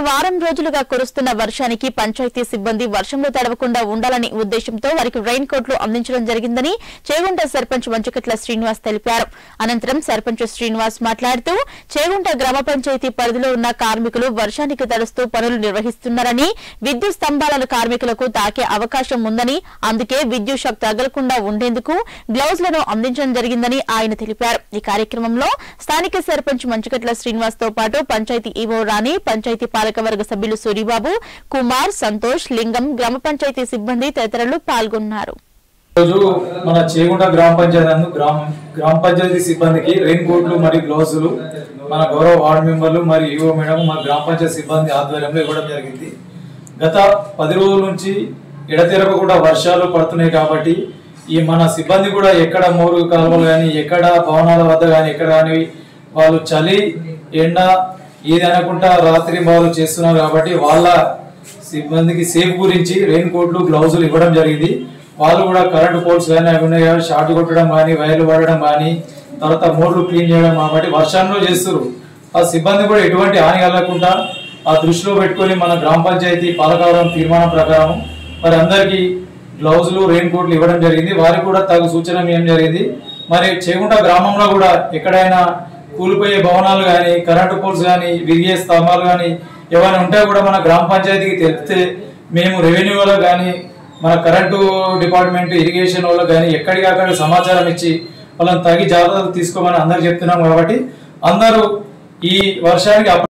వారం రోజులుగా కురుస్తున్న వర్షానికి పంచాయతీ సిబ్బంది వర్షంలో తడవకుండా ఉండాలని ఉద్దేశంతో వారికి రెయిన్ కోట్లు అందించడం జరిగిందని చేగుంట సర్పంచ్ మంచుకట్ల శ్రీనివాస్ తెలిపారు అనంతరం సర్పంచ్ శ్రీనివాస్ మాట్లాడుతూ చేగుంట గ్రామ పంచాయతీ పరిధిలో ఉన్న కార్మికులు వర్షానికి తడుస్తూ పనులు నిర్వహిస్తున్నారని విద్యుత్ స్తంభాలను కార్మికులకు తాకే అవకాశం ఉందని అందుకే విద్యుత్ షాక్ తగలకుండా ఉండేందుకు గ్లౌజ్లను అందించడం జరిగిందని ఆయన తెలిపారు ఈ కార్యక్రమంలో స్థానిక సర్పంచ్ మంచుకట్ల శ్రీనివాస్ తో పాటు పంచాయతీ ఈవో రాణి పంచాయతీ పాలకవర్గ సభ్యులు సూరిబాబు కుమార్ సంతోష్ లింగం గ్రామ పంచాయతీ సిబ్బంది తదితరులు పాల్గొన్నారు రోజు మన చేగుంట గ్రామ పంచాయతీ నందు గ్రామ గ్రామ పంచాయతీ సిబ్బందికి రెయిన్ కోట్లు మరియు గ్లౌజులు మన గౌరవ వార్డు మెంబర్లు మరియు యువ మేడం మన గ్రామ పంచాయతీ సిబ్బంది ఆధ్వర్యంలో ఇవ్వడం జరిగింది గత పది రోజుల నుంచి ఎడతెరపకుండా వర్షాలు పడుతున్నాయి కాబట్టి ఈ మన సిబ్బంది కూడా ఎక్కడ మోరు కాలువలు కానీ ఎక్కడ భవనాల వద్ద కానీ ఎక్కడ కానీ వాళ్ళు చలి ఎండ ఏది అనకుండా రాత్రి వాళ్ళు చేస్తున్నారు కాబట్టి వాళ్ళ సిబ్బందికి సేఫ్ గురించి రెయిన్ కోట్లు గ్లౌజులు ఇవ్వడం జరిగింది వాళ్ళు కూడా కరెంట్ పోల్స్ కానీ అవి ఉన్నాయి కాబట్టి షార్ట్ కొట్టడం కానీ వైర్లు పడడం కానీ తర్వాత మోటార్లు క్లీన్ చేయడం కాబట్టి వర్షంలో చేస్తారు ఆ సిబ్బంది కూడా ఎటువంటి హాని కలగకుండా ఆ దృష్టిలో పెట్టుకొని మన గ్రామ పంచాయతీ పాలకవర్గం తీర్మానం ప్రకారం మరి అందరికీ గ్లౌజులు రెయిన్ కోట్లు ఇవ్వడం జరిగింది వారికి కూడా తగు సూచన ఏం జరిగింది మరి చేగుంట గ్రామంలో కూడా ఎక్కడైనా కూలిపోయే భవనాలు కానీ కరెంటు పోల్స్ కానీ విరిగే స్తంభాలు కానీ ఏమైనా ఉంటే కూడా మన గ్రామ పంచాయతీకి తెలిపితే మేము రెవెన్యూ వాళ్ళకి కానీ మన కరెంటు డిపార్ట్మెంట్ ఇరిగేషన్ వాళ్ళకి కానీ ఎక్కడికక్కడ సమాచారం ఇచ్చి వాళ్ళని తగి జాగ్రత్తలు తీసుకోమని అందరు చెప్తున్నాం కాబట్టి అందరూ ఈ వర్షానికి అప్ర-